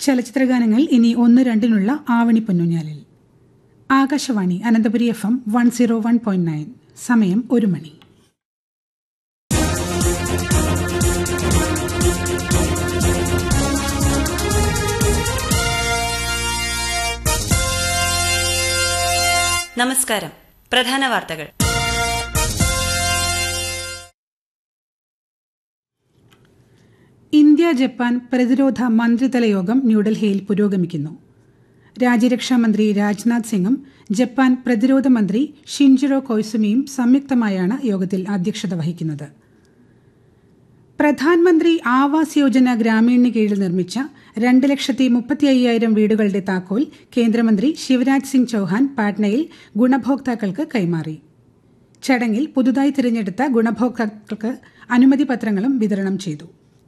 ചലച്ചിത്രഗാനങ്ങൾ ഇനി ഒന്ന് രണ്ടിനുള്ള ആവണി പൊന്നുഞ്ഞാലിൽ Akashvani Ananthapuri F M one zero one point nine സമയം ഒരു മണി നമസ്കാരം പ്രധാന വാർത്തകൾ ഇന്ത്യ ജപ്പാൻ പ്രതിരോധ മന്ത്രിതല യോഗം ന്യൂഡൽഹിയിൽ പുരോഗമിക്കുന്നു രാജ്യരക്ഷാ മന്ത്രി രാജ്നാഥ് സിംഗും ജപ്പാൻ പ്രതിരോധ മന്ത്രി ഷിൻജിറോ കൊയ്സുമിയും സംയുക്തമായാണ് യോഗത്തിൽ അധ്യക്ഷത വഹിക്കുന്നത് പ്രധാൻമന്ത്രി ആവാസ് യോജന ഗ്രാമീണിന് കീഴിൽ നിർമ്മിച്ച രണ്ട് ലക്ഷത്തി മുപ്പത്തി അയ്യായിരം വീടുകളുടെ താക്കോൽ കേന്ദ്രമന്ത്രി ശിവരാജ് സിംഗ് ചൌഹാൻ പാട്നയിൽ ഗുണഭോക്താക്കൾക്ക് കൈമാറി ചടങ്ങിൽ പുതുതായി തിരഞ്ഞെടുത്ത ഗുണഭോക്താക്കൾക്ക് അനുമതി പത്രങ്ങളും വിതരണം ചെയ്തു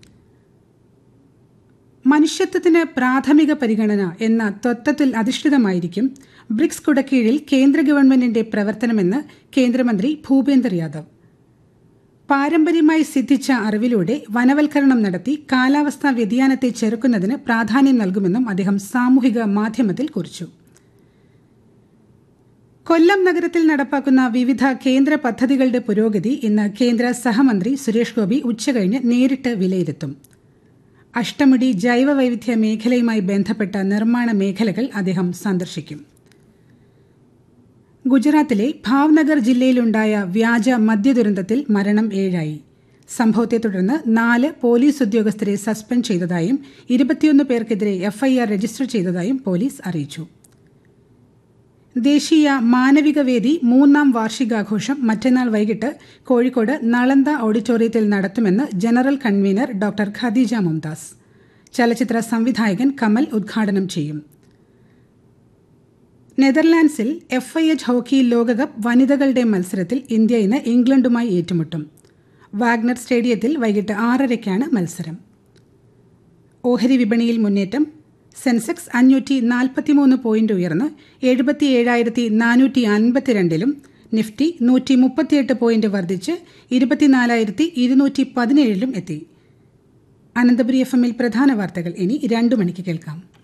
മനുഷ്യത്വത്തിന് പ്രാഥമിക പരിഗണന എന്ന തത്വത്തിൽ അധിഷ്ഠിതമായിരിക്കും ബ്രിക്സ് കുടക്കീഴിൽ കേന്ദ്ര ഗവൺമെന്റിന്റെ പ്രവർത്തനമെന്ന് കേന്ദ്രമന്ത്രി ഭൂപേന്ദർ യാദവ് പാരമ്പര്യമായി സിദ്ധിച്ച അറിവിലൂടെ വനവൽക്കരണം നടത്തി കാലാവസ്ഥാ വ്യതിയാനത്തെ ചെറുക്കുന്നതിന് പ്രാധാന്യം നൽകുമെന്നും അദ്ദേഹം സാമൂഹിക മാധ്യമത്തിൽ കുറിച്ചു കൊല്ലം നഗരത്തിൽ നടപ്പാക്കുന്ന വിവിധ കേന്ദ്ര പദ്ധതികളുടെ പുരോഗതി ഇന്ന് കേന്ദ്ര സഹമന്ത്രി സുരേഷ് ഗോപി ഉച്ചകഴിഞ്ഞ് നേരിട്ട് വിലയിരുത്തും അഷ്ടമുടി ജൈവ വൈവിധ്യ മേഖലയുമായി ബന്ധപ്പെട്ട നിർമ്മാണ മേഖലകൾ അദ്ദേഹം സന്ദർശിക്കും ഗുജറാത്തിലെ ഭാവ്നഗർ ജില്ലയിലുണ്ടായ വ്യാജ മദ്യദുരന്തത്തിൽ മരണം ഏഴായി സംഭവത്തെ തുടർന്ന് നാല് പോലീസ് ഉദ്യോഗസ്ഥരെ സസ്പെൻഡ് ചെയ്തതായും ഇരുപത്തിയൊന്ന് പേർക്കെതിരെ എഫ്ഐആർ രജിസ്റ്റർ ചെയ്തതായും പോലീസ് അറിയിച്ചു ദേശീയ മാനവിക വേദി മൂന്നാം വാർഷികാഘോഷം മറ്റന്നാൾ വൈകിട്ട് കോഴിക്കോട് നളന്ദ ഓഡിറ്റോറിയത്തിൽ നടത്തുമെന്ന് general convener doctor Khadeeja Mumtaz ചലച്ചിത്ര സംവിധായകൻ കമൽ ഉദ്ഘാടനം ചെയ്യും നെതർലാൻഡ്സിൽ എഫ് ഐ എച്ച് ഹോക്കി ലോകകപ്പ് വനിതകളുടെ മത്സരത്തിൽ ഇന്ത്യ ഇന്ന് ഇംഗ്ലണ്ടുമായി ഏറ്റുമുട്ടും വാഗ്നർ സ്റ്റേഡിയത്തിൽ വൈകിട്ട് ആറരയ്ക്കാണ് മത്സരം ഓഹരി വിപണിയിൽ മുന്നേറ്റം സെൻസെക്സ് അഞ്ഞൂറ്റി നാൽപ്പത്തിമൂന്ന് പോയിന്റ് ഉയർന്ന് എഴുപത്തി ഏഴായിരത്തി നാനൂറ്റി അൻപത്തിരണ്ടിലും നിഫ്റ്റി നൂറ്റി മുപ്പത്തിയെട്ട് പോയിന്റ് വർദ്ധിച്ച് ഇരുപത്തിനാലായിരത്തി ഇരുന്നൂറ്റി പതിനേഴിലും എത്തി അനന്തപുരി എഫ് എമ്മിൽ പ്രധാന വാർത്തകൾ ഇനി രണ്ടു മണിക്ക് കേൾക്കാം